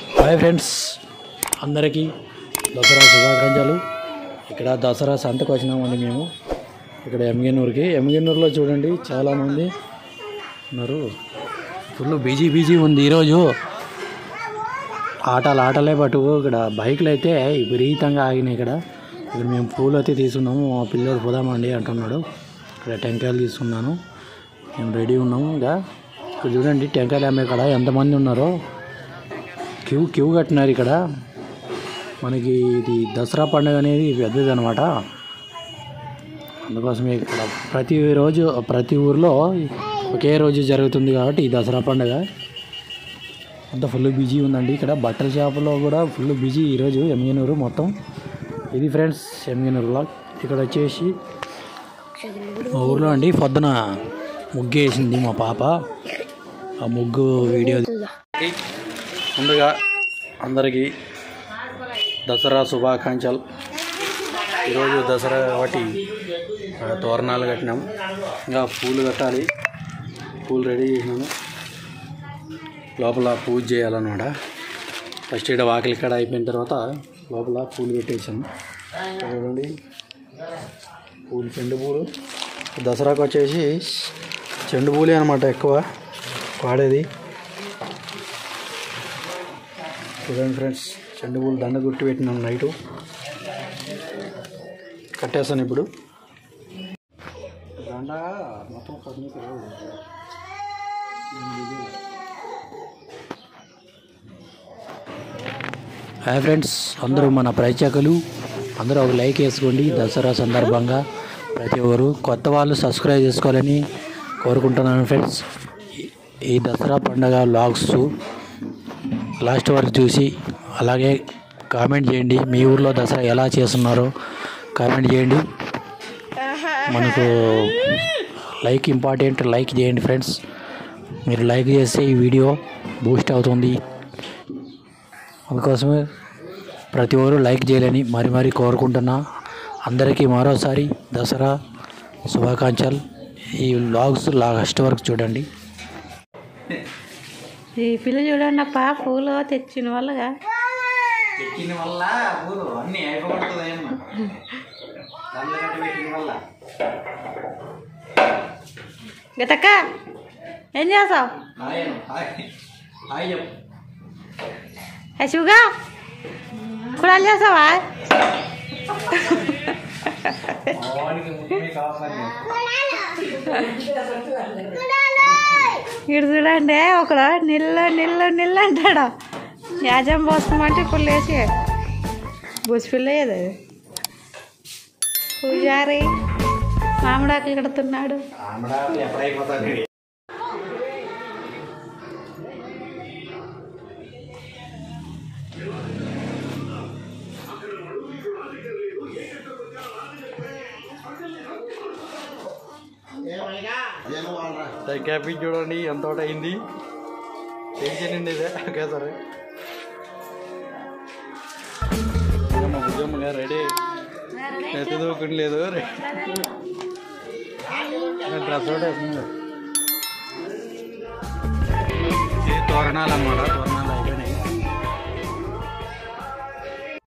hi friends అందరికీ దసరా శుభాకాంక్షలు ఇక్కడ దసరా సంతకు వచ్చినామండి మేము ఇక్కడ ఎమ్గెన్నూరుకి ఎమ్గెన్నూరులో చూడండి చాలామంది ఉన్నారు ఫుల్ బిజీ బిజీ ఉంది ఈరోజు ఆటలు ఆటలే పట్టు ఇక్కడ బైక్లు అయితే విపరీతంగా ఆగినాయి ఇక్కడ ఇక్కడ మేము పూలు అయితే తీసుకున్నాము మా పిల్లలు పోదామండి అంటున్నాడు ఇక్కడ టెంకాయలు తీసుకున్నాను మేము రెడీ ఉన్నాము ఇంకా ఇక్కడ చూడండి టెంకాయలు అమ్మే ఇక్కడ ఎంతమంది ఉన్నారో క్యూ క్యూ కట్టినారు ఇక్కడ మనకి ఇది దసరా పండుగ అనేది పెద్దది అనమాట అందుకోసమే ఇక్కడ ప్రతి రోజు ప్రతి ఊర్లో ఒకే రోజు జరుగుతుంది కాబట్టి ఈ దసరా పండుగ అంత ఫుల్ బిజీ ఉందండి ఇక్కడ బట్టల షాపులో కూడా ఫుల్ బిజీ ఈరోజు ఎమ్గనూరు మొత్తం ఇది ఫ్రెండ్స్ ఎమ్గనూరులో ఇక్కడ వచ్చేసి మా ఊర్లో అండి పొద్దున ముగ్గు వేసింది మా పాప ఆ ముగ్గు వీడియో ముందుగా అందరికీ దసరా శుభాకాంక్షలు ఈరోజు దసరా కాబట్టి ఆ, తోరణాలు కట్టినాం ఇంకా పూలు కట్టాలి పూలు రెడీ చేసినాము లోపల పూజ చేయాలన్నమాట ఫస్ట్ ఇక్కడ వాకిలి కాడ అయిపోయిన తర్వాత లోపల పూలు పెట్టేసాము ఇక్కడ చూడండి పూలు చెండు పూలు దసరాకు వచ్చేసి చెండు పూలే అనమాట ఎక్కువ వాడేది చూడండి ఫ్రెండ్స్ చెండు పూలు దండ గుట్టి పెట్టినాం నైటు కట్టేస్తాను ఇప్పుడు దండ మొత్తం పదిహేను హాయ్ ఫ్రెండ్స్ అందరూ మన ప్రేక్షకులు అందరూ ఒక లైక్ వేసుకోండి దసరా సందర్భంగా ప్రతి ఒక్కరు కొత్త వాళ్ళు సబ్స్క్రైబ్ చేసుకోవాలని కోరుకుంటున్నాను ఫ్రెండ్స్ ఈ- ఈ దసరా పండగ లాగ్స్ లాస్ట్ వరకు చూసి అలాగే కామెంట్ చేయండి మీ ఊర్లో దసరా ఎలా చేస్తున్నారో కామెంట్ చేయండి మనకు లైక్ ఇంపార్టెంట్ లైక్ చేయండి ఫ్రెండ్స్ మీరు లైక్ చేస్తే ఈ వీడియో బూస్ట్ అవుతుంది అందుకోసమే ప్రతి ఒక్కరు లైక్ చేయాలని మరి మరి కోరుకుంటున్నా అందరికీ మరోసారి దసరా శుభాకాంక్షలు ఈ వ్లాగ్స్ లాస్ట్ వరకు చూడండి ఈ పిల్ల చూడండి అప్ప పూలు తెచ్చిన వాళ్ళగా ఎక్కిన వల్ల ఊరు అన్ని అయిపోతుంది పెట్టిన వల్ల గతక్క ఏం చేస్తావు హాయ్ హాయ్ చెప్పు శివుగా కూడా చేస్తావా మావాడికి ముఖ్యమే కావాలి ఇటు చూడండి ఒకడు నిల్లు నిల్లు నిల్లు అంటాడు యాజం పోసుకోమంటే ఇప్పుడు లేచి బుసిపిల్ల ఏది అది పూజారి మామిడాకులు కడుతున్నాడు ఆమెడ ఎప్పుడైపోతుంది క్యాపింగ్ చూడండి ఎంత ఒకటి అయింది టెన్షన్ అండి ఇదే ఓకే సరే మా భుజమ్మ గారు రెడీ ఎత్తి దూకుండా లేదు డ్రెస్ ఒకటి వేసుకున్నాడు ఇది తోరణాలు అనమాట